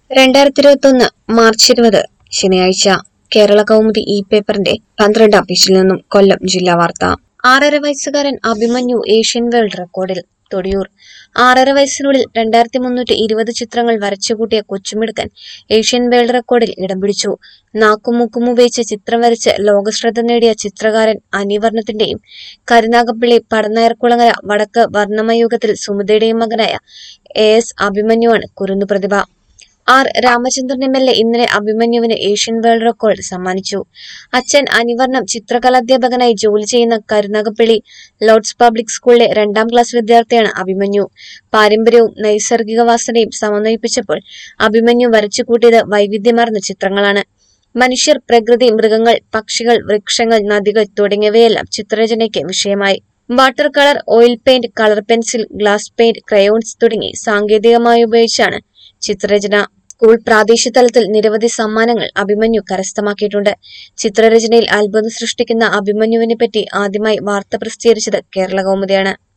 രണ്ടായിരത്തി ഇരുപത്തി ഒന്ന് മാർച്ച് ഇരുപത് ശനിയാഴ്ച കേരള കൗമുദി ഇ പേപ്പറിന്റെ പന്ത്രണ്ടാം പേജിൽ നിന്നും കൊല്ലം ജില്ലാ വാർത്ത ആറര വയസ്സുകാരൻ അഭിമന്യു ഏഷ്യൻ വേൾഡ് റെക്കോർഡിൽ തൊടിയൂർ ആറര വയസ്സിനുള്ളിൽ രണ്ടായിരത്തി മുന്നൂറ്റി ഇരുപത് ചിത്രങ്ങൾ വരച്ചുകൂട്ടിയ കൊച്ചുമിടുക്കൻ ഏഷ്യൻ വേൾഡ് റെക്കോർഡിൽ ഇടം പിടിച്ചു നാക്കും മുക്കും ഉപയോഗിച്ച് ചിത്രം വരച്ച് ലോകശ്രദ്ധ നേടിയ ചിത്രകാരൻ അനിവർണത്തിന്റെയും കരുനാഗപ്പള്ളി പടനായർകുളങ്ങര വടക്ക് വർണ്ണമയുഗത്തിൽ സുമിതയുടെയും മകനായ എ എസ് അഭിമന്യുവാണ് കുരുന്നു പ്രതിഭ R Ramachandran M L A ഇന്നലെ അഭിമന്യുവിന് ഏഷ്യൻ വേൾഡ് റെക്കോർഡ് സമ്മാനിച്ചു അച്ഛൻ അനിവർണം ചിത്രകലാധ്യാപകനായി ജോലി ചെയ്യുന്ന കരുനാഗപ്പള്ളി ലോർഡ്സ് പബ്ലിക് സ്കൂളിലെ രണ്ടാം ക്ലാസ് വിദ്യാർത്ഥിയാണ് അഭിമന്യു പാരമ്പര്യവും നൈസർഗിക വാസനയും സമന്വയിപ്പിച്ചപ്പോൾ അഭിമന്യു വരച്ചു കൂട്ടിയത് വൈവിധ്യമാർന്ന ചിത്രങ്ങളാണ് മനുഷ്യർ പ്രകൃതി മൃഗങ്ങൾ പക്ഷികൾ വൃക്ഷങ്ങൾ നദികൾ തുടങ്ങിയവയെല്ലാം ചിത്രരചനയ്ക്ക് വിഷയമായി water colour oil paint colour pencil glass paint crayons തുടങ്ങി സാങ്കേതികമായി ഉപയോഗിച്ചാണ് ചിത്രരചന സ്കൂൾ പ്രാദേശിക തലത്തിൽ നിരവധി സമ്മാനങ്ങൾ അഭിമന്യു കരസ്ഥമാക്കിയിട്ടുണ്ട് ചിത്രരചനയിൽ അത്ഭുതം സൃഷ്ടിക്കുന്ന അഭിമന്യുവിനെ പറ്റി ആദ്യമായി വാർത്ത പ്രസിദ്ധീകരിച്ചത് കേരള കൗമുദിയാണ്